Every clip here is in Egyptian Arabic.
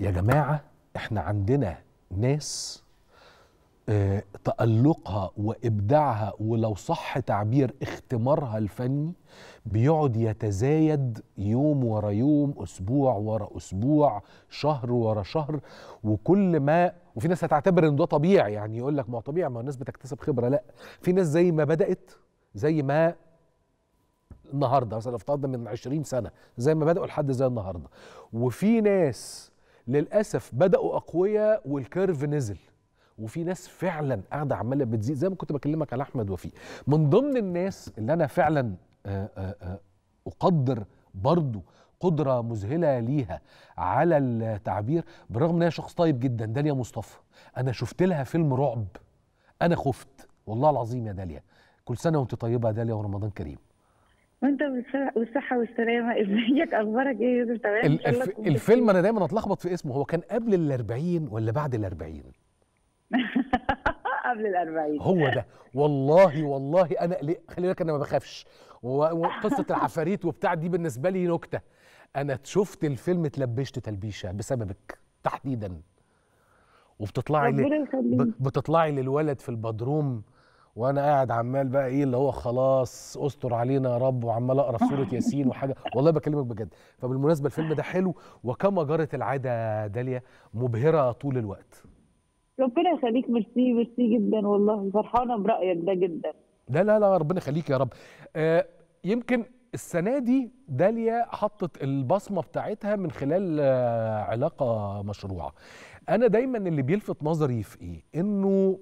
يا جماعه احنا عندنا ناس آه، تألقها وإبداعها ولو صح تعبير اختمارها الفني بيقعد يتزايد يوم ورا يوم أسبوع ورا أسبوع شهر ورا شهر وكل ما وفي ناس هتعتبر إن ده طبيعي يعني يقول لك ما هو طبيعي ما الناس بتكتسب خبرة لا في ناس زي ما بدأت زي ما النهارده مثلا افترضنا من 20 سنه زي ما بداوا لحد زي النهارده وفي ناس للاسف بداوا اقوياء والكيرف نزل وفي ناس فعلا قاعده عماله بتزيد زي ما كنت بكلمك على احمد وفيق من ضمن الناس اللي انا فعلا آه، آه، آه، اقدر برضو قدره مذهله ليها على التعبير بالرغم ان هي شخص طيب جدا داليا مصطفى انا شفت لها فيلم رعب انا خفت والله العظيم يا داليا كل سنه وانت طيبه يا داليا ورمضان كريم وانت بالصحة- بالصحة والسلامة ازيك اخبارك ايه يا يوسف تمام ان ال- شاء الله الف... تكون الفيلم انا دايما اتلخبط في اسمه هو كان قبل الأربعين ولا بعد الأربعين بخير. قبل الأربعين هو ده والله والله انا ليه- خلي بالك انا ما بخافش و- وقصه العفاريت وبتاع دي بالنسبه لي نكته انا شفت الفيلم اتلبشت تلبيشه بسببك تحديدا وبتطلعي ل... ربنا يخليك ب- بتطلعي للولد في البدروم وانا قاعد عمال بقى ايه اللي هو خلاص استر علينا يا رب وعمال اقرا في سوره ياسين وحاجه والله بكلمك بجد فبالمناسبه الفيلم ده حلو وكما جرت العاده داليا مبهره طول الوقت ربنا يخليك ميرسي ميرسي جدا والله فرحانة برأيك ده جدا لا لا لا ربنا يخليك يا رب آه يمكن السنه دي داليا حطت البصمه بتاعتها من خلال آه علاقه مشروعه انا دايما اللي بيلفت نظري في ايه انه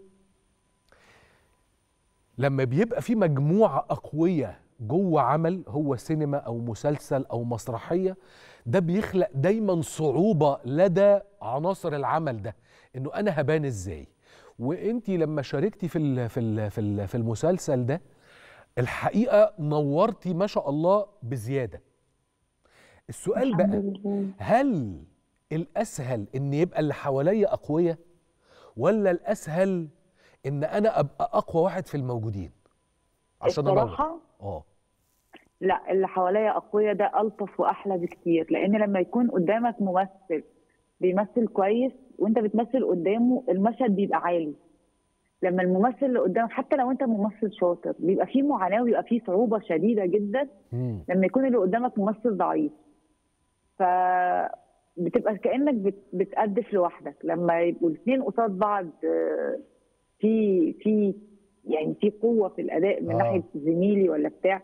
لما بيبقى في مجموعه اقوياء جوه عمل هو سينما او مسلسل او مسرحيه ده بيخلق دايما صعوبه لدى عناصر العمل ده انه انا هبان ازاي وانتي لما شاركتي في ال في ال في ال في المسلسل ده الحقيقه نورتي ما شاء الله بزياده السؤال بقى الحمد لله هل الاسهل ان يبقى اللي حواليا اقوياء ولا الاسهل ان انا ابقى اقوى واحد في الموجودين عشان انور الصراحة اه لا اللي حواليا أقوياء ده ألطف وأحلى بكتير لأن لما يكون قدامك ممثل بيمثل كويس وأنت بتمثل قدامه المشهد بيبقى عالي لما الممثل اللي قدامك حتى لو أنت ممثل شاطر بيبقى فيه معاناة وبيبقى فيه صعوبة شديدة جدا مم. لما يكون اللي قدامك ممثل ضعيف ف بتبقى كانك بت- بتأدف لوحدك لما يبقوا الاثنين قصاد بعض آه، في في يعني في قوه في الاداء من آه. آه. ناحيه زميلي ولا بتاع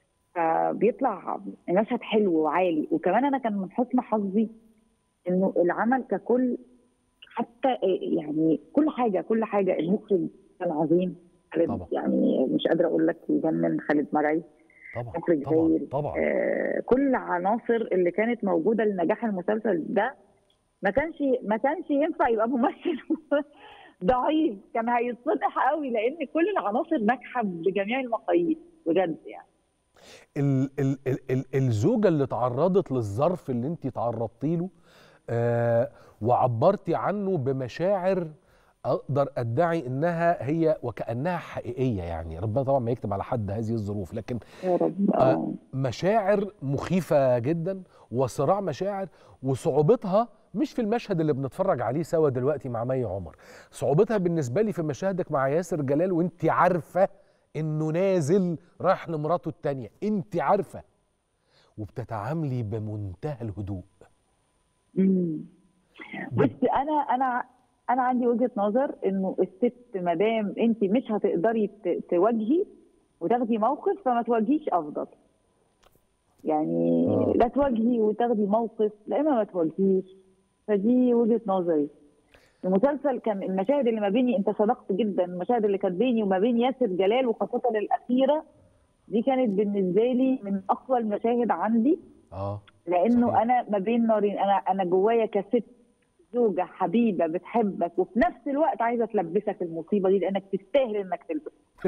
فبيطلع المشهد حلو وعالي وكمان انا كان من حسن حظي انه العمل ككل حتى آه، يعني كل حاجه كل حاجه المخرج كان عظيم خالد طبعا. يعني مش قادره اقول لك يجنن خالد مرعي طبعا مخرج طبعا هايل. طبعا آه، كل عناصر اللي كانت موجوده لنجاح المسلسل ده ما كانش ما كانش ينفع يبقى ممثل ضعيف كان هيتصلح قوي لان كل العناصر ناجحه بجميع المقاييس بجد يعني ال ال ال ال الزوجه اللي تعرضت للظرف اللي انت تعرضتي له آه وعبرتي عنه بمشاعر اقدر ادعي انها هي وكانها حقيقيه يعني ربنا طبعا ما يكتب على حد هذه الظروف لكن يا رب آه. آه. مشاعر مخيفة جدا وصراع مشاعر وصعوبتها مش في المشهد اللي بنتفرج عليه سوا دلوقتي مع مي عمر صعوبتها بالنسبة لي في مشاهدك مع ياسر جلال وانت عارفة انه نازل رايح لمراته التانية انت عارفة وبتتعاملي بمنتهى الهدوء مم. بس انا انا انا عندي وجهه نظر انه الست ما دام انت مش هتقدري ت- تواجهي وتاخدي موقف فما تواجهيش افضل يعني آه. لا تواجهي وتاخدي موقف لا اما ما تواجهيش فدي وجهه نظري المسلسل كان المشاهد اللي ما بيني انت صدقت جدا المشاهد اللي كانت بيني وما بين ياسر جلال وخاصه الاخيره دي كانت بالنسبه لي من اقوى المشاهد عندي اه لانه صحيح. انا ما بين نارين انا انا جوايا كست زوجه حبيبه بتحبك وفي نفس الوقت عايزه تلبسك المصيبه دي لانك تستاهل انك تلبسها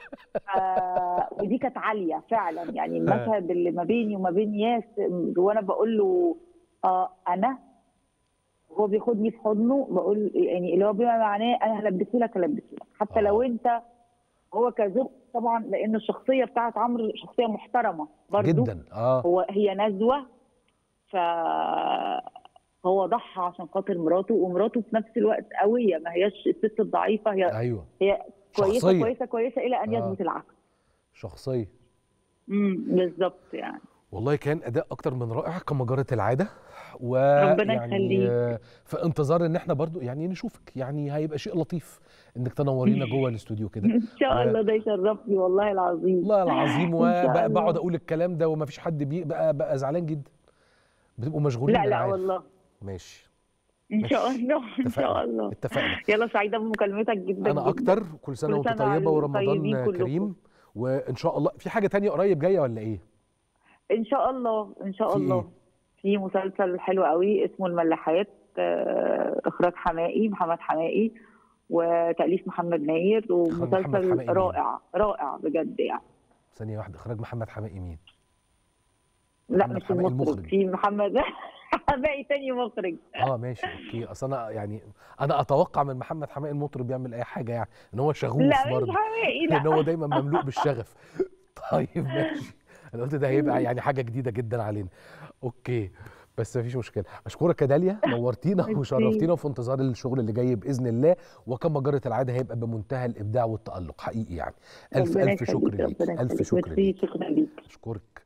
آه ودي كانت عاليه فعلا يعني المشهد اللي ما بيني وما بين ياسر وانا بقول له اه انا وهو بياخدني في حضنه بقول يعني اللي هو بما معناه انا هلبسه لك هلبسه لك حتى آه. لو انت هو كزوج طبعا لان الشخصيه بتاعت عمرو شخصيه محترمه برضه جدا اه هو هي نزوه ف هو ضحى عشان خاطر مراته ومراته في نفس الوقت قويه ما هياش الست الضعيفه هي ايوه هي كويسه شخصية. كويسه كويسه الى ان آه. يثبت العكس شخصيه امم بالظبط يعني والله كان اداء اكتر من رائع كما جرت العاده و ربنا يعني يخليك. آه، في انتظار ان احنا برضو يعني نشوفك يعني هيبقى شيء لطيف انك تنورينا جوه الاستوديو كده ان شاء و- الله ده يشرفني والله العظيم والله العظيم إن شاء الله. وبقعد اقول الكلام ده وما فيش حد بي بقى بقى زعلان جدا بتبقوا مشغولين لا أنا لا عارف. والله ماشي ان شاء ماشي. الله ان اتفقنا. شاء الله اتفقنا يلا سعيده بمكالمتك جدا انا جداً. اكتر كل سنه كل وانت سنة طيبه وانتم طيبين ورمضان كلكم. كريم وان شاء الله في حاجه تانية قريب جايه ولا ايه ان شاء الله ان شاء في الله إيه؟ في مسلسل حلو قوي اسمه الملاحات آه، اخراج حمائي محمد حمائي وتاليف محمد ناير محمد ومسلسل حمائي مين؟ رائع رائع بجد يعني ثانيه واحده اخراج محمد حمائي مين لا محمد مش حمائي المخرج المخرج. في محمد حمائي تاني مخرج اه ماشي اوكي اصل انا يعني انا اتوقع من محمد حمائي المطرب يعمل اي حاجه يعني ان هو شغوف لا مش برضه حمائي لان لا هو دايما مملوء بالشغف طيب ماشي انا قلت ده هيبقى يعني حاجه جديده جدا علينا اوكي بس مفيش مشكله اشكرك يا داليا نورتينا ميرسي. وشرفتينا وفي انتظار الشغل اللي جاي باذن الله وكما جرت العاده هيبقى بمنتهى الابداع والتالق حقيقي يعني الف ربنا الف يخليك، شكر ليك ربنا الف يخليك. شكر ميرسي، ليك شكرا ليك اشكرك